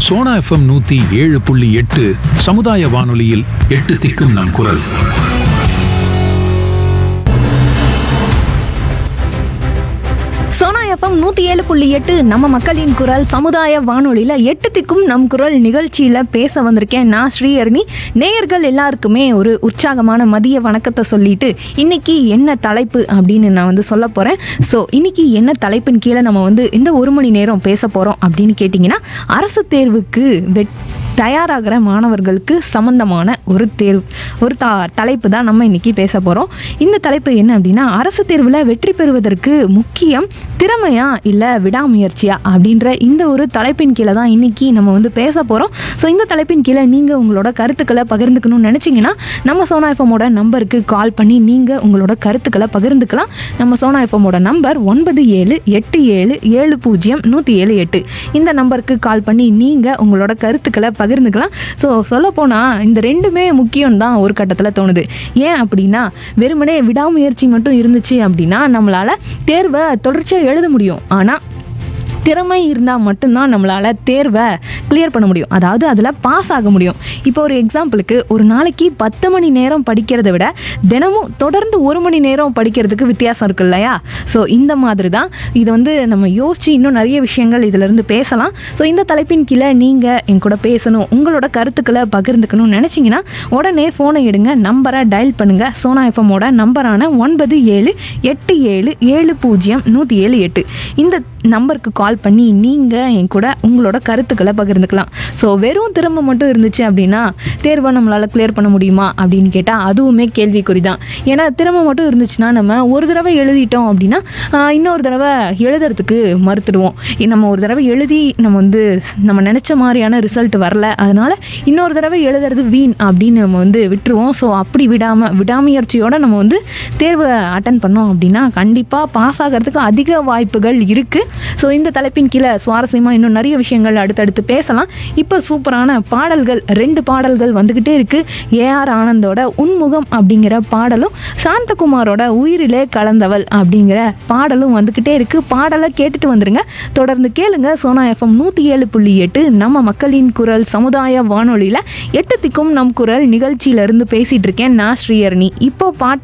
Sona FM நூத்தி ஏழு புள்ளி எட்டு சமுதாய வானொலியில் எட்டு திக்கும் நம் குரல் சோனா எஃப்எம் நூற்றி ஏழு புள்ளி எட்டு நம்ம மக்களின் குரல் சமுதாய வானொலியில் எட்டு திக்கும் நம் குரல் நிகழ்ச்சியில் பேச வந்திருக்கேன் நான் ஸ்ரீஹரணி நேயர்கள் எல்லாருக்குமே ஒரு உற்சாகமான மதிய வணக்கத்தை சொல்லிட்டு இன்னைக்கு என்ன தலைப்பு அப்படின்னு நான் வந்து சொல்ல போகிறேன் ஸோ இன்னைக்கு என்ன தலைப்பின் கீழே நம்ம வந்து இந்த ஒரு மணி நேரம் பேச போகிறோம் அப்படின்னு கேட்டிங்கன்னா அரசு தேர்வுக்கு வெட் தயாராகிற மாணவர்களுக்கு சம்பந்தமான ஒரு தேர்வு ஒரு த தலைப்பு தான் நம்ம இன்னைக்கு பேச போகிறோம் இந்த தலைப்பு என்ன அப்படின்னா அரசு தேர்வில் வெற்றி பெறுவதற்கு முக்கியம் திறமையா இல்லை விடாமுயற்சியா அப்படின்ற இந்த ஒரு தலைப்பின் கீழே தான் இன்னைக்கு நம்ம வந்து பேச போகிறோம் ஸோ இந்த தலைப்பின் கீழே நீங்கள் உங்களோட கருத்துக்களை பகிர்ந்துக்கணும்னு நினச்சிங்கன்னா நம்ம சோனா எஃப்எம்மோட நம்பருக்கு கால் பண்ணி நீங்கள் உங்களோட கருத்துக்களை பகிர்ந்துக்கலாம் நம்ம சோனா எஃப்எம்மோட நம்பர் ஒன்பது ஏழு எட்டு ஏழு ஏழு பூஜ்ஜியம் நூற்றி ஏழு எட்டு இந்த நம்பருக்கு கால் பண்ணி நீங்கள் உங்களோட கருத்துக்களை பகிர்ந்துக்கலாம் ஸோ சொல்லப்போனால் இந்த ரெண்டுமே முக்கியம் தான் ஒரு கட்டத்தில் தோணுது ஏன் அப்படின்னா வெறுமனே விடாமுயற்சி மட்டும் இருந்துச்சு அப்படின்னா நம்மளால் தேர்வை தொடர்ச்சியாக எழுத முடியும் ஆனால் திறமை இருந்தால் மட்டும்தான் நம்மளால் தேர்வை கிளியர் பண்ண முடியும் அதாவது அதில் பாஸ் ஆக முடியும் இப்போ ஒரு எக்ஸாம்பிளுக்கு ஒரு நாளைக்கு பத்து மணி நேரம் படிக்கிறத விட தினமும் தொடர்ந்து ஒரு மணி நேரம் படிக்கிறதுக்கு வித்தியாசம் இருக்கு இல்லையா ஸோ இந்த மாதிரி தான் இது வந்து நம்ம யோசித்து இன்னும் நிறைய விஷயங்கள் இதிலிருந்து பேசலாம் ஸோ இந்த தலைப்பின் கீழே நீங்கள் என் கூட பேசணும் உங்களோட கருத்துக்களை பகிர்ந்துக்கணும்னு நினச்சிங்கன்னா உடனே ஃபோனை எடுங்க நம்பரை டயல் பண்ணுங்கள் சோனா எஃப்எம்மோட நம்பரான ஒன்பது ஏழு எட்டு ஏழு ஏழு பூஜ்ஜியம் நூற்றி ஏழு எட்டு இந்த நம்பருக்கு கால் பண்ணி நீங்கள் என் கூட உங்களோட கருத்துக்களை பகிர்ந்துக்கலாம் ஸோ வெறும் திறமை மட்டும் இருந்துச்சு அப்படின்னா தேர்வை நம்மளால் கிளியர் பண்ண முடியுமா அப்படின்னு கேட்டால் அதுவுமே கேள்விக்குறி தான் ஏன்னா திறமை மட்டும் இருந்துச்சுன்னா நம்ம ஒரு தடவை எழுதிட்டோம் அப்படின்னா ஆஹ், இன்னொரு தடவை எழுதுறதுக்கு மறுத்துடுவோம் இ- நம்ம ஒரு தடவை எழுதி நம்ம வந்து நம்ம நினச்ச மாதிரியான ரிசல்ட் வரல அதனால் இன்னொரு தடவை எழுதுறது வீண் அப்படின்னு நம்ம வந்து விட்டுருவோம் ஸோ அப்படி விடாமல் விடாமுயற்சியோட நம்ம வந்து தேர்வை அட்டன் பண்ணோம் அப்படின்னா கண்டிப்பாக பாஸ் ஆகிறதுக்கு அதிக வாய்ப்புகள் இருக்குது ஸோ இந்த தலைப்பின் கீழே சுவாரஸ்யமாக இன்னும் நிறைய விஷயங்கள் அடுத்தடுத்து பேசலாம் இப்போ சூப்பரான பாடல்கள் ரெண்டு பாடல்கள் வந்துக்கிட்டே இருக்குது ஏஆர் ஆனந்தோட உன்முகம் அப்படிங்கிற பாடலும் சாந்தகுமாரோட உயிரிலே கலந்தவள் அப்படிங்கிற பாடலும் வந்துக்கிட்டே இருக்குது பாடலை கேட்டுட்டு வந்துருங்க தொடர்ந்து கேளுங்க சோனா எஃப்எம் நூற்றி ஏழு புள்ளி எட்டு நம்ம மக்களின் குரல் சமுதாய வானொலியில் எட்டு திக்கும் நம் குரல் நிகழ்ச்சியிலிருந்து பேசிகிட்டு இருக்கேன் நான் ஸ்ரீஹரணி இப்போ பாட்டு